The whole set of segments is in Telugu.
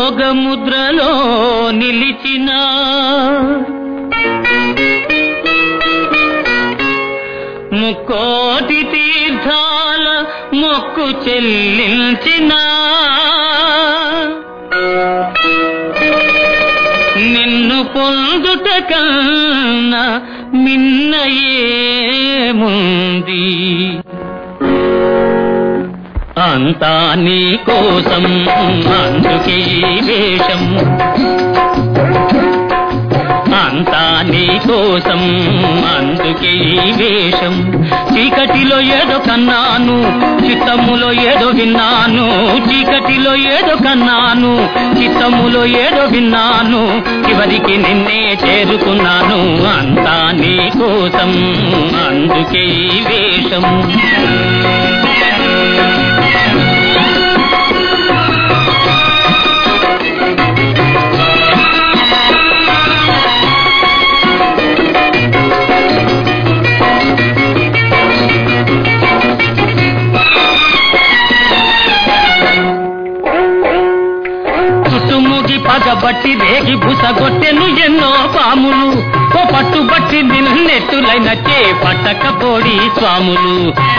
యోగముద్రలో నిలిచిన ముక్కోటి తీర్థాల మొక్కు చెల్లించిన నిన్ను పొందుట కన్నా మిన్నయేముంది అంతా నీ కోసం అందుకే ఈ వేషం అంతా నీ కోసం అందుకే ఈ వేషం చీకటిలో ఏదో కన్నాను చిత్తములో ఏదో విన్నాను చీకటిలో ఏదో కన్నాను చిత్తములో ఏదో విన్నాను చివరికి నిన్నే చేరుకున్నాను అంతా నీ కోసం అందుకే ఈ వేషం చుట్టుముగి పగబట్టి రేగి బుసగొట్టెను ఎన్నో పాములు ఓ పట్టుబట్టి నిన్నెట్టులైన చే పట్టకపోడి స్వాములు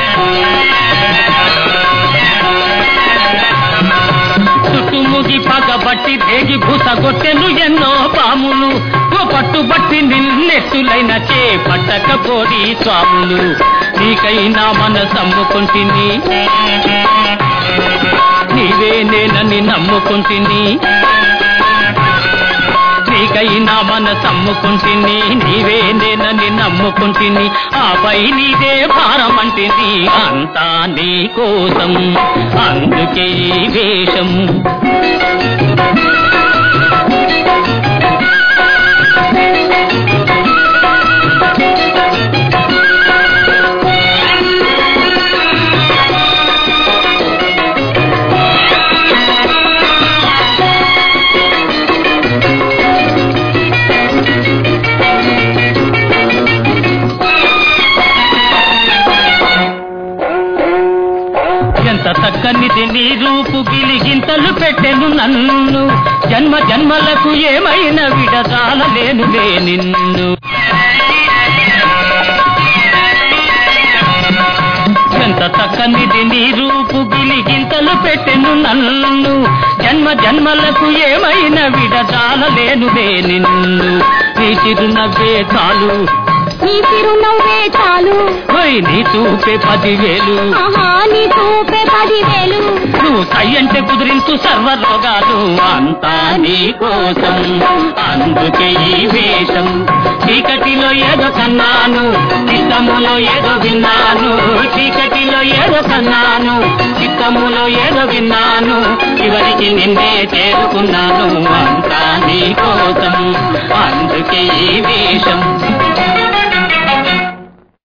చుట్టుముగి పగబట్టి రేగి బుసగొట్టెను ఎన్నో పాములు ఓ పట్టుబట్టి నిన్నెట్టులైన చే పట్టకపోడి స్వాములు నీకైనా మన సమ్ముకుంటిని నీవే నేనని నమ్ముకుంటుని నీకైనా మన సమ్ముకుంటుని నీవే నేనని నమ్ముకుంటుని ఆపై నీదే భారమంటిని అంతా నీ కోసం అందుకే ఈ వేషం ఎంత చక్కనిది నీ రూపు గిలిగింతలు పెట్టెను నన్ను జన్మ జన్మలకు ఏమైనా విడదాలలేనులే నిన్ను ఎంత చక్కనిది నీ రూపు గిలిగింతలు పెట్టెను నన్ను జన్మ జన్మలకు ఏమైనా విడదాలలేనులే నిన్ను నీ చిరునవ్వే చాలు నీ చిరునవ్వే చాలు ఓయ్ నీ చూపే పదివేలు ఆహా నీ చూపే పదివేలు నువ్వు సై అంటే కుదిరించు సర్వరోగాలు అంతా నీ కోసం అందుకే ఈ వేషం చీకటిలో ఏదో కన్నాను చిత్తములో ఏదో విన్నాను చీకటిలో ఏదో కన్నాను చిత్తములో ఏదో విన్నాను చివరికి నిన్నే చేరుకున్నాను అంతా నీ కోసం అందుకే ఈ వేషం